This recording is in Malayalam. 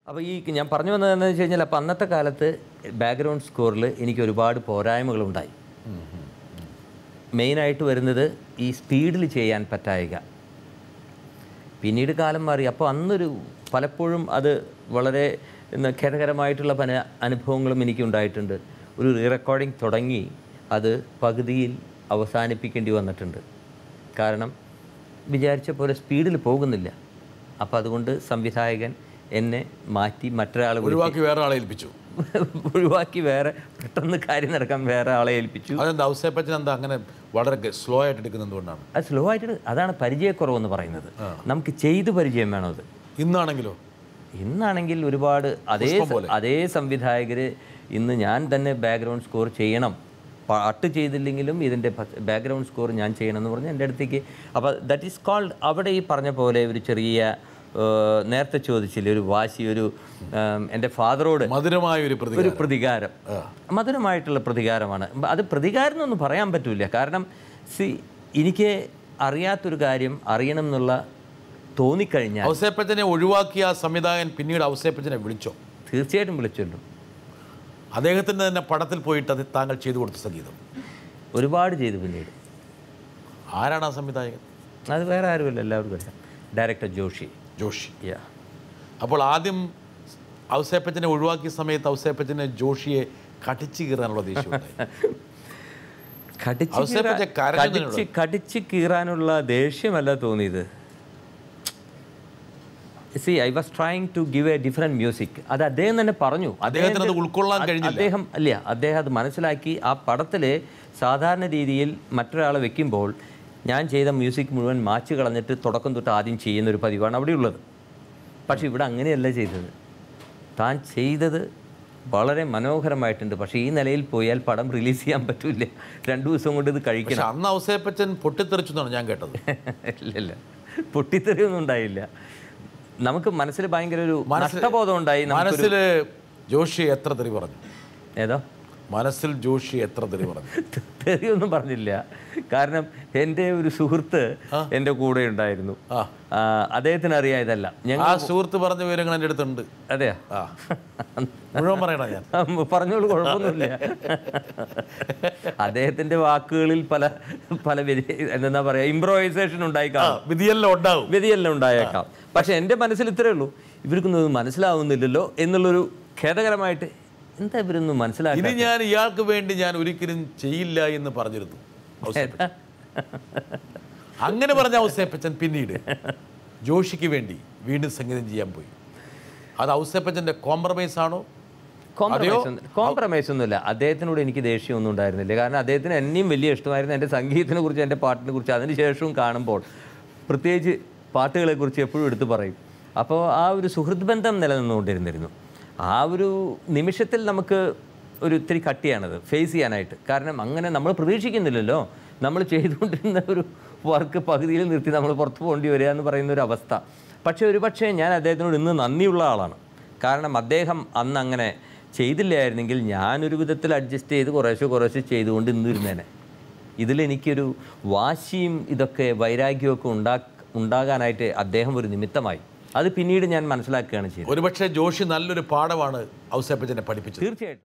അപ്പോൾ ഈ ഞാൻ പറഞ്ഞു വന്നത് എന്താണെന്ന് വെച്ച് കഴിഞ്ഞാൽ അപ്പോൾ അന്നത്തെ കാലത്ത് ബാക്ക്ഗ്രൗണ്ട് സ്കോറിൽ എനിക്ക് ഒരുപാട് പോരായ്മകളുണ്ടായി മെയിനായിട്ട് വരുന്നത് ഈ സ്പീഡിൽ ചെയ്യാൻ പറ്റായിക പിന്നീട് കാലം മാറി അപ്പോൾ അന്നൊരു പലപ്പോഴും അത് വളരെ എന്താ ഖേദകരമായിട്ടുള്ള പല അനുഭവങ്ങളും എനിക്കുണ്ടായിട്ടുണ്ട് ഒരു റീ റെക്കോർഡിംഗ് തുടങ്ങി അത് പകുതിയിൽ അവസാനിപ്പിക്കേണ്ടി വന്നിട്ടുണ്ട് കാരണം വിചാരിച്ച പോലെ സ്പീഡിൽ പോകുന്നില്ല അപ്പോൾ അതുകൊണ്ട് സംവിധായകൻ എന്നെ മാറ്റി മറ്റൊരാൾ വിളിച്ച് ഒഴിവാക്കി വേറെ ആളെ ഏൽപ്പിച്ചു ഒഴിവാക്കി വേറെ പെട്ടെന്ന് കാര്യം നടക്കാൻ വേറെ ആളെ ഏൽപ്പിച്ചു അതെന്താ ഔസേപ്പച്ചൻ എന്താ അങ്ങനെ വളരെ സ്ലോ ആയിട്ട് എടുക്കുന്നത് എന്തുകൊണ്ടാണ് അത് സ്ലോ ആയിട്ട് അതാണ് പരിചയക്കുറവെന്ന് പറയുന്നത് നമുക്ക് ചെയ്ത് പരിചയം വേണം അത് ഇന്നാണെങ്കിലോ ഇന്നാണെങ്കിൽ ഒരുപാട് അതേ അതേ സംവിധായകർ ഇന്ന് ഞാൻ തന്നെ ബാക്ക്ഗ്രൗണ്ട് സ്കോർ ചെയ്യണം പാട്ട് ചെയ്തില്ലെങ്കിലും ഇതിൻ്റെ ബാക്ക്ഗ്രൗണ്ട് സ്കോർ ഞാൻ ചെയ്യണം എന്ന് പറഞ്ഞ് എൻ്റെ അടുത്തേക്ക് അപ്പോൾ ദാറ്റ് ഈസ് കോൾഡ് അവിടെ ഈ പറഞ്ഞ പോലെ ഒരു ചെറിയ ഏഹ്, നേരത്തെ ചോദിച്ചില്ലേ ഒരു വാശി ഒരു ഏഹ്, എൻ്റെ ഫാദറോട് മധുരമായ ഒരു പ്രതി ഒരു പ്രതികാരം മധുരമായിട്ടുള്ള പ്രതികാരമാണ് അത് പ്രതികാരം എന്നൊന്നും പറയാൻ പറ്റില്ല കാരണം സി എനിക്ക് അറിയാത്തൊരു കാര്യം അറിയണം എന്നുള്ള തോന്നിക്കഴിഞ്ഞാൽ ഔസേപ്പച്ചനെ ഒഴിവാക്കിയ ആ സംവിധായകൻ പിന്നീട് ഔസേപ്പച്ചനെ വിളിച്ചോ തീർച്ചയായിട്ടും വിളിച്ചല്ലോ അദ്ദേഹത്തിൻ്റെ തന്നെ പടത്തിൽ പോയിട്ട് അത് താങ്കൾ ചെയ്തു കൊടുത്ത സംഗീതം ഒരുപാട് ചെയ്തു പിന്നീട് ആരാണ് ആ സംവിധായകൻ അത് വേറെ ആരുമല്ല എല്ലാവർക്കും അറിയാം ഡയറക്ടർ ജോഷി ജോഷി യാ അപ്പോൾ ആദ്യം ഔസേപ്പച്ചനെ ഒഴിവാക്കിയ സമയത്ത് ഔസേപ്പച്ചനെ ജോഷിയെ കടിച്ചു കീറാനുള്ള ദേഷ്യം ഉണ്ടായി. കടിച്ച് ഔസേപ്പച്ച കീറാ- കരഞ്ഞു കടിച്ച് കടിച്ച് കീറാനുള്ള ദേഷ്യമല്ല തോന്നിയത് see I was trying to give a different music അത് അദ്ദേഹം തന്നെ പറഞ്ഞു അദ്ദേഹത്തിന് അത് ഉൾക്കൊള്ളാൻ അ- കഴിഞ്ഞില്ല. അദ്ദേഹം അല്ല അദ്ദേഹം അത് മനസ്സിലാക്കി ആ പടത്തിൽ സാധാരണ രീതിയിൽ മറ്റൊരാളെ വെക്കുമ്പോൾ ഞാൻ ചെയ്ത മ്യൂസിക് മുഴുവൻ മാച്ച് കളഞ്ഞിട്ട് തുടക്കം തൊട്ട് ആദ്യം ചെയ്യുന്ന ഒരു പതിവാണ് അവിടെയുള്ളത് പക്ഷേ ഇവിടെ അങ്ങനെയല്ല ചെയ്തത് താൻ ചെയ്തത് വളരെ മനോഹരമായിട്ടുണ്ട് പക്ഷേ ഈ നിലയിൽ പോയാൽ പടം റിലീസ് ചെയ്യാൻ പറ്റില്ല രണ്ടു ദിവസം കൊണ്ട് ഇത് കഴിക്കണം പക്ഷെ അന്ന് ഔസേപ്പച്ചൻ പൊട്ടിത്തെറിച്ചു എന്നാണ് ഞാൻ കേട്ടത് ഇല്ല ഇല്ല പൊട്ടിത്തെറിയൊന്നും ഉണ്ടായില്ല നമുക്ക് മനസ്സിൽ ഭയങ്കര ഒരു നഷ്ടബോധം ഉണ്ടായി നമുക്ക് മനസ്സിൽ ജോഷി എത്ര തെറി പറഞ്ഞു ഏതോ മനസ്സിൽ ജോഷി എത്ര തെറി പറഞ്ഞു തെറിയൊന്നും പറഞ്ഞില്ല കാരണം എൻ്റെ ഒരു സുഹൃത്ത് എൻ്റെ കൂടെ ഉണ്ടായിരുന്നു ആ. ആ, അദ്ദേഹത്തിന് അറിയാം ഇതല്ല ഞങ്ങൾ ആ സുഹൃത്ത് പറഞ്ഞ വിവരങ്ങൾ എൻ്റെ അടുത്തുണ്ട് അതെയാ ആ മുഴുവൻ പറയണ ഞാൻ പറഞ്ഞോളൂ കുഴപ്പമൊന്നുമില്ല അദ്ദേഹത്തിന്റെ വാക്കുകളിൽ പല പല വ്യതി- എന്താ പറയാ ഇംപ്രോവൈസേഷൻ ഉണ്ടായിക്കാണും വിധിയെല്ലാം ഉണ്ടാവും വ്യതിയെല്ലാം ഉണ്ടായേക്കാം പക്ഷെ എൻ്റെ മനസ്സിൽ ഇത്രേ ഉള്ളൂ ഇവർക്കൊന്നും ഇത് മനസ്സിലാവുന്നില്ലല്ലോ എന്നുള്ളൊരു ഖേദകരമായിട്ട് എന്താ ഇവരൊന്നും മനസ്സിലാക്കി ഇനി ഞാൻ ഇയാൾക്ക് വേണ്ടി ഞാൻ ഒരിക്കലും ചെയ്യില്ല എന്ന് പറഞ്ഞിരുന്നു ഔസേപ്പച്ചൻ. അങ്ങനെ പറഞ്ഞ ഔസേപ്പച്ചൻ പിന്നീട് ജോഷിക്ക് വേണ്ടി വീണ്ടും സംഗീതം ചെയ്യാൻ പോയി അത് ഔസേപ്പച്ചൻ്റെ കോംപ്രമൈസ് ആണോ കോംപ്രമൈസ് കോംപ്രമൈസ് ഒന്നുമില്ല അദ്ദേഹത്തിനോട് എനിക്ക് ദേഷ്യമൊന്നും ഉണ്ടായിരുന്നില്ല കാരണം അദ്ദേഹത്തിന് എന്നെയും വലിയ ഇഷ്ടമായിരുന്നു എൻ്റെ സംഗീതത്തിനെ കുറിച്ച് എൻ്റെ പാട്ടിനെ കുറിച്ച് അതിന് ശേഷവും കാണുമ്പോൾ പ്രത്യേകിച്ച് പാട്ടുകളെക്കുറിച്ച് എപ്പോഴും എടുത്തു പറയും അപ്പോൾ ആ ഒരു സുഹൃത്ത് ബന്ധം നിലനിന്നുകൊണ്ടിരുന്നിരുന്നു ആ ഒരു നിമിഷത്തിൽ നമുക്ക് ഒരു ഇത്തിരി കട്ടിയാണത് ഫേസ് ചെയ്യാനായിട്ട് കാരണം അങ്ങനെ നമ്മൾ പ്രതീക്ഷിക്കുന്നില്ലല്ലോ നമ്മൾ ചെയ്തുകൊണ്ടിരുന്ന ഒരു വർക്ക് പകുതിയിൽ നിർത്തി നമ്മൾ പുറത്തു പോകേണ്ടി വരിക എന്ന് പറയുന്ന ഒരു അവസ്ഥ പക്ഷേ ഒരുപക്ഷേ ഞാൻ അദ്ദേഹത്തിനോട് ഇന്ന് നന്ദിയുള്ള ആളാണ് കാരണം അദ്ദേഹം അന്ന് അങ്ങനെ ചെയ്തില്ലായിരുന്നെങ്കിൽ ഞാനൊരു വിധത്തിൽ അഡ്ജസ്റ്റ് ചെയ്ത് കുറേശ്ശെ കുറേശ്ശെ ചെയ്തുകൊണ്ട് ഇന്നിരുന്നേനെ ഇതിലെനിക്കൊരു വാശിയും ഇതൊക്കെ വൈരാഗ്യമൊക്കെ ഉണ്ടാ ഉണ്ടാകാനായിട്ട് അദ്ദേഹം ഒരു നിമിത്തമായി അത് പിന്നീട് ഞാൻ മനസ്സിലാക്കുകയാണ് ചെയ്തത് ഒരുപക്ഷെ ജോഷി നല്ലൊരു പാഠമാണ് ഔസേപ്പച്ചനെ പഠിപ്പിച്ചത് തീർച്ചയായിട്ടും